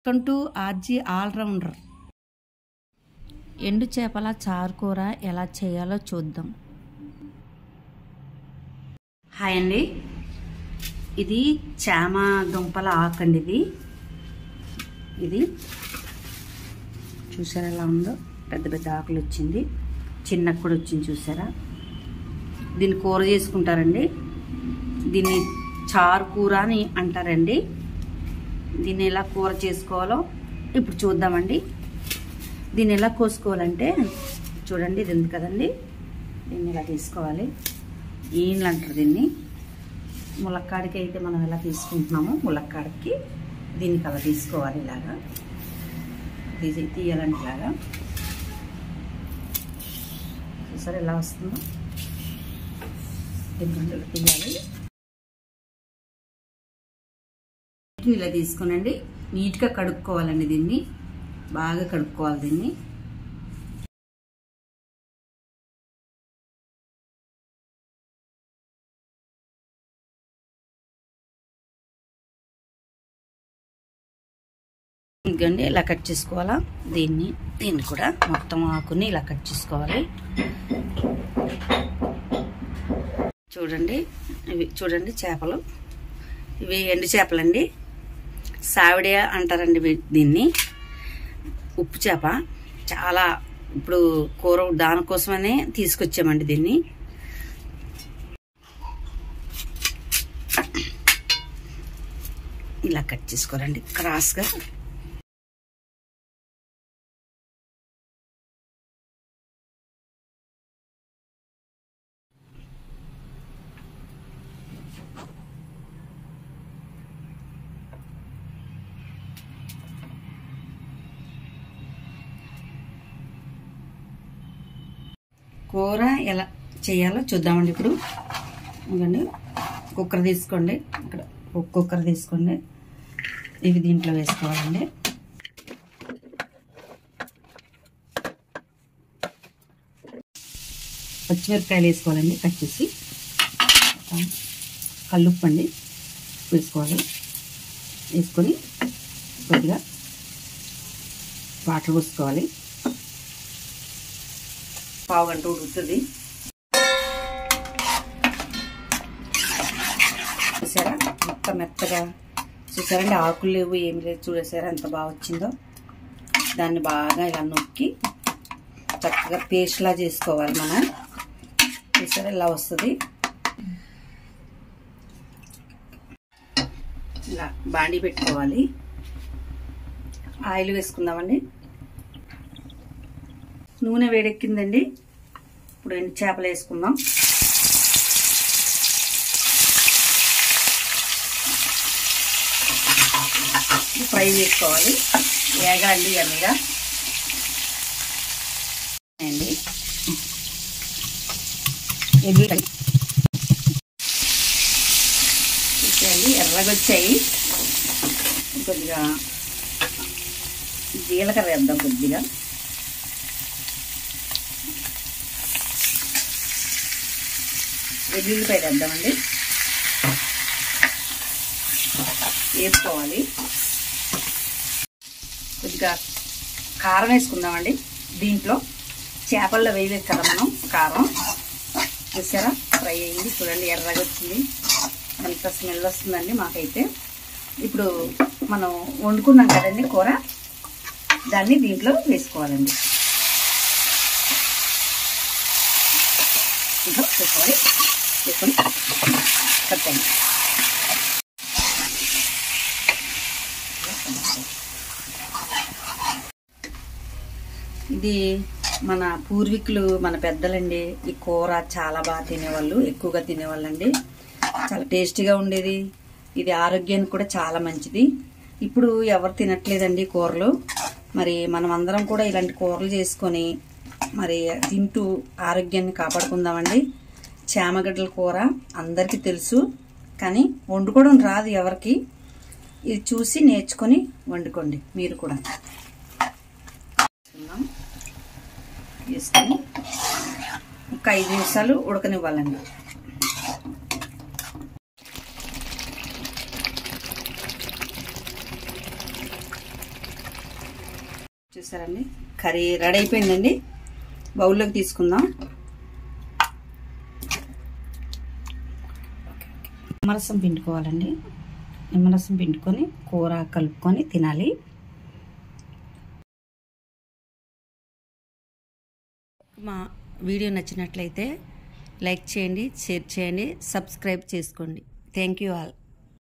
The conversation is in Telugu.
వెల్కమ్ టు ఆర్జీ ఆల్రౌండర్ ఎండు చేపల చారు కూర ఎలా చేయాలో చూద్దాం హాయ్ అండి ఇది చామ దుంపల ఆకండి ఇది ఇది చూసారా ఎలా ఉందో పెద్ద పెద్ద ఆకులు వచ్చింది చిన్న కూడా వచ్చింది చూసారా దీన్ని కూర చేసుకుంటారండి దీన్ని చారు కూర అని అంటారండి దీన్ని ఎలా కూర చేసుకోవాలో ఇప్పుడు చూద్దామండి దీన్ని ఎలా కోసుకోవాలంటే చూడండి ఇది ఉంది కదండి దీన్ని ఇలా తీసుకోవాలి ఈన్లు అంటారు దీన్ని ములక్కాడికి అయితే మనం ఎలా తీసుకుంటున్నామో ములక్కాడికి దీనికి అలా తీసుకోవాలి ఇలాగా తీసి తీయాలంటే ఇలాగా చూసారు ఎలా వస్తుందో దీన్ని ఇలా తీయాలి ఇలా తీసుకునండి నీట్గా కడుక్కోవాలండి దీన్ని బాగా కడుక్కోవాలి దీన్ని ఇదిగోండి ఇలా కట్ చేసుకోవాలా దీన్ని దీన్ని కూడా మొత్తం ఆకుని ఇలా కట్ చేసుకోవాలి చూడండి ఇవి చూడండి చేపలు ఇవి ఎండు చేపలండి సావిడియా అంటారండి వీ- దీన్ని ఉప్పు చేప చాలా ఇప్పుడు కూర దానికోసమనే తీసుకొచ్చామండి దీన్ని ఇలా కట్ చేసుకోరండి క్రాస్గా కూర ఎలా చేయాలో చూద్దామండి ఇప్పుడు ఇవ్వండి కుక్కర్ తీసుకోండి ఇక్కడ ఒక కుక్కర్ తీసుకోండి ఇవి దీంట్లో వేసుకోవాలండి పచ్చిమిరపకాయలు వేసుకోవాలండి కట్ చేసి కల్లుప్పు అండి వేసుకోవాలి వేసుకొని కొద్దిగా వాటర్ పోసుకోవాలి పావు గంట ఉడుకుతుంది చూసారా మొత్తం మెత్తగా చూసారండి ఆకులు లేవు ఏమి లేదు చూడేసారా ఎంత బాగా వచ్చిందో దాన్ని బాగా ఇలా నొక్కి చక్కగా పేస్ట్లా చేసుకోవాలి మనం చూసారా ఇలా వస్తుంది ఇలా బాండి పెట్టుకోవాలి ఆయిల్ వేసుకుందామండి నూనె వేడెక్కిందండి ఇప్పుడు ఎండు చేపలు వేసుకుందాం ఫ్రై చేసుకోవాలి వేగాలి ఎర్రగా అండి ఎగ్గు చూసేయండి ఎర్రగా వచ్చాయి కొద్దిగా జీలకర్ర వేద్దాం కొద్దిగా వెల్లుల్లిపాయ వేద్దామండి వేసుకోవాలి కొద్దిగా కారం వేసుకుందామండి దీంట్లో చేపల్లో వేయలేదు కదా మనం కారం చూసారా ఫ్రై అయ్యింది చూడండి ఎర్రగా వచ్చింది ఎంత స్మెల్ వస్తుందండి మాకైతే ఇప్పుడు మనం వండుకున్నాం కదండి కూర దాన్ని దీంట్లో వేసుకోవాలండి ఇంకా వేసుకోవాలి వేసుకొని కట్టండి ఇది మన పూర్వీకులు మన పెద్దలండి ఈ కూర చాలా బాగా తినేవాళ్ళు ఎక్కువగా తినేవాళ్ళండి చాలా టేస్టీగా ఉండేది ఇది ఆరోగ్యానికి కూడా చాలా మంచిది ఇప్పుడు ఎవరు తినట్లేదండి కూరలు మరి మనం అందరం కూడా ఇలాంటి కూరలు చేసుకొని మరి తింటూ ఆరోగ్యాన్ని కాపాడుకుందామండి చామగడ్డల కూర అందరికీ తెలుసు కానీ వండుకోవడం రాదు ఎవరికి ఇది చూసి నేర్చుకొని వండుకోండి మీరు కూడా వేసుకొని ఒక ఐదు నిమిషాలు ఉడకనివ్వాలండి చూసారండి కర్రీ రెడీ అయిపోయిందండి బౌల్లోకి తీసుకుందాం నిమ్మరసం పిండుకోవాలండి నిమ్మరసం పిండుకొని కూర కలుపుకొని తినాలి మా వీడియో నచ్చినట్లయితే లైక్ చేయండి షేర్ చేయండి సబ్స్క్రైబ్ చేసుకోండి థ్యాంక్ యూ ఆల్